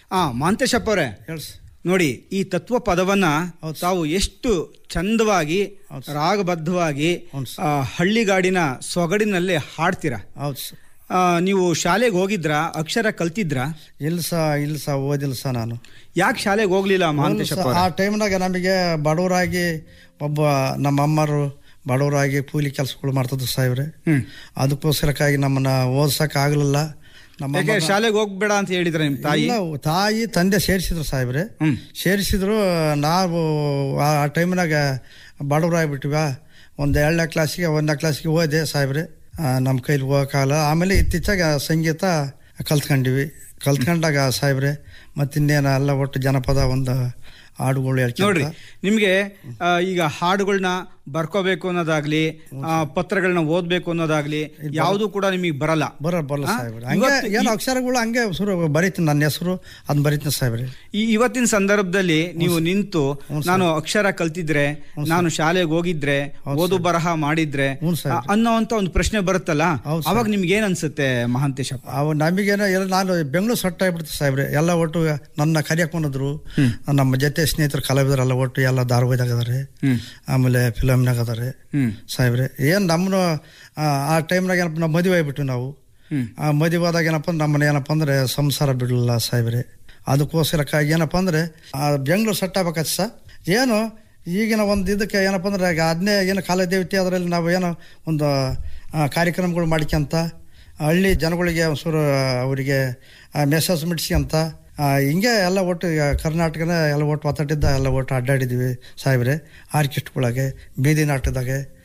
ಆ ಮಾಂತೇಶಪ್ಪ ಅವರೇ ಹೇಳಿ ಸರ್ ನೋಡಿ ಈ ತತ್ವ ಪದವನ್ನ ಹೌದು. ತಾವು ಎಷ್ಟು ಚಂದವಾಗಿ ಹೌದು. ರಾಗಬದ್ಧವಾಗಿ ಹೌದು ಸರ್. ಆ, ಹಳ್ಳಿಗಾಡಿನ ಸೊಗಡಿನಲ್ಲಿ ಹಾಡ್ತೀರಾ ಹೌದು ಸರ್ ಆ, ನೀವು ಶಾಲೆಗೆ ಹೋಗಿದ್ರಾ ಅಕ್ಷರ ಕಲ್ತಿದ್ರಾ ಇಲ್ಲ ಸ ಇಲ್ಲ ಸ ಓದಿಲ್ಲ ಸ ನಾನು ಯಾಕೆ ಶಾಲೆಗೆ ಹೋಗ್ಲಿಲ್ಲ ಇಲ್ಲ ಮಾಂತೇಶಪ್ಪ ಸ, ಅವರೇ? ಆ ಟೈಮ್ನಾಗ ನಮಗೆ ಬಡವರಾಗಿ ಒಬ್ಬ ನಮ್ಮ ಅಮ್ಮರು ಬಡವರಾಗಿ ಕೂಲಿ ಕೆಲಸಗಳು ಮಾಡ್ತಿದ್ರು ಸಾಹೇಬ್ರೆ ಹ್ಮ್ ಅದಕ್ಕೋಸ್ಕರಕ್ಕಾಗಿ ನಮ್ಮನ್ನ ಓದ್ಸಕ್ ಆಗ್ಲಿಲ್ಲ ನಮ್ಮ ಯಾಕೆ ಅಮ್ಮನ- ಶಾಲೆಗೆ ಹೋಗ್ಬೇಡ ಅಂತ ಹೇಳಿದ್ರ ನಿಮ್ ತಾಯಿ ಇಲ್ಲ, ತಾಯಿ ತಂದೆ ಸೇರಿಸಿದ್ರು ಸಾಹೇಬ್ರೆ ಹ್ಮ್ ಸೇರಿಸಿದ್ರು ನಾವು ಆ ಟೈಮ್ನಾಗ ಬಡವರಾಗ್ಬಿಟ್ಟಿವ ಒಂದು ಎರಡನೇ ಕ್ಲಾಸಿಗೆ ಒಂದನೇ ಕ್ಲಾಸಿಗೆ ಓದೆ ಸಾಹೇಬ್ರೆ ನಮ್ಮ ಕೈಲಿ ಹೋಗಕ್ಕಾಗಲ್ಲ ಆಮೇಲೆ ಇತ್ತೀಚೆಗೆ ಸಂಗೀತ ಕಲ್ತ್ಕೊಂಡಿವಿ ಕಲ್ತ್ಕೊಂಡಾಗ ಸಾಹೇಬ್ರೆ ಮತ್ತಿನ್ನೇನು ಎಲ್ಲ ಒಟ್ಟು ಜನಪದ ಒಂದು ಹಾಡುಗಳು ನೋಡ್ರಿ ಹೇಳ್ಕೊಂತ ನಿಮ್ಗೆ ಆ, ಈಗ ಹಾಡುಗಳನ್ನ ಬರ್ಕೋಬೇಕು ಅನ್ನೋದಾಗ್ಲಿ ಆ, ಪತ್ರಗಳನ್ನ ಓದ್ಬೇಕು ಅನ್ನೋದಾಗ್ಲಿ ಯಾವುದು ಕೂಡ ನಿಮಗೆ ಬರಲ್ಲ ಬರ ಬರಲ್ಲ ಆ? ಸಾಹೇಬ್ರೆ ಹಂಗೆ ಇವತ್ತು ಏನು ಈ- ಅಕ್ಷರಗಳು ಹಂಗೆ ಶುರು ಬರೀತೀನಿ ನನ್ನ ಹೆಸರು ಅದನ್ನ ಬರೀತೀನಿ ಸಾಹೇಬ್ರೆ ಈ ಇವತ್ತಿನ ಸಂದರ್ಭದಲ್ಲಿ ನೀವು ನಿಂತು ನಾನು ಅಕ್ಷರ ಕಲ್ತಿದ್ರೆ ನಾನು ಶಾಲೆಗೆ ಹೋಗಿದ್ರೆ ಓದು ಬರಹ ಮಾಡಿದ್ರೆ ಹ್ಞೂ ಸರ್. ಆ, ಅನ್ನೋಂತ ಒಂದು ಪ್ರಶ್ನೆ ಬರುತ್ತಲ್ಲ ಹೌದು ಸರ್. ಅವಾಗ ನಿಮ್ಗೆ ಏನ್ ಅನ್ಸುತ್ತೆ ಮಹಾಂತೇಶಪ್ಪ ಅವು ನಮಗೇನೋ ಎಲ್ಲ ನಾನು ಬೆಂಗಳೂರು ಸಟ್ಟ ಆಗ್ಬಿಡ್ತು ಸಾಹೇಬ್ರೆ ಎಲ್ಲ ಒಟ್ಟು ನನ್ನ ಕರಿಯಕ್ಕೆ ಬಂದಿದ್ರು ನಮ್ಮ ಜೊತೆ ಸ್ನೇಹಿತರು ಕಲಾವಿದರೆಲ್ಲ ಒಟ್ಟು ಎಲ್ಲ ಧಾರವಾಡದಾಗ ಅದಾರೆ ಹ್ಮ್ ಆಮೇಲೆ ಫಿಲಮ್ನಾಗ ಅದಾರೆ ಹ್ಮ್ ಸಾಹೇಬ್ರೆ ಏನು ನಮ್ಮನ್ನು ಆ ಟೈಮ್ನಾಗ ಏನಪ್ಪ ನಾವು ಮದುವೆ ಆಗ್ಬಿಟ್ಟು ನಾವು ಹ್ಮ್ ಆ ಮದುವೆ ಆದಾಗ ಏನಪ್ಪ ಅಂದ್ರೆ ನಮ್ಮನ್ನ ಏನಪ್ಪ ಅಂದ್ರೆ ಸಂಸಾರ ಬಿಡಲಿಲ್ಲ ಸಾಹೇಬ್ರೆ ಅದಕ್ಕೋಸ್ಕರಕ್ಕಾಗಿ ಏನಪ್ಪ ಅಂದ್ರೆ ಆ ಬೆಂಗಳೂರು ಸೆಟ್ ಆಗ್ಬೇಕಾಯ್ತು ಸರ್ ಏನು ಈಗಿನ ಒಂದು ಇದಕ್ಕೆ ಏನಪ್ಪ ಅಂದ್ರೆ ಈಗ ಅದನ್ನೇ ಏನು ಕಾಲದೇವತೆ ಅದರಲ್ಲಿ ನಾವು ಏನೋ ಒಂದು ಆ, ಕಾರ್ಯಕ್ರಮಗಳು ಮಾಡ್ಕೊಂತ ಹಳ್ಳಿ ಜನಗಳಿಗೆ ಒಂಚೂರು ಅವರಿಗೆ ಮೆಸೇಜ್ ಮುಟ್ಸ್ಕೊಂತ ಆ, ಹಿಂಗೆ ಎಲ್ಲ ಒಟ್ಟು ಈಗ ಕರ್ನಾಟಕನ ಎಲ್ಲ ಒಟ್ಟು ಒತ್ತಟ್ಟಿದ್ದ ಎಲ್ಲ ಒಟ್ಟು ಅಡ್ಡಾಡಿದ್ವಿ ಸಾಹೇಬ್ರೆ ಆರ್ಕೆಸ್ಟ್ಗಳಾಗೆ ಬೀದಿ ನಾಟಕದಾಗೆ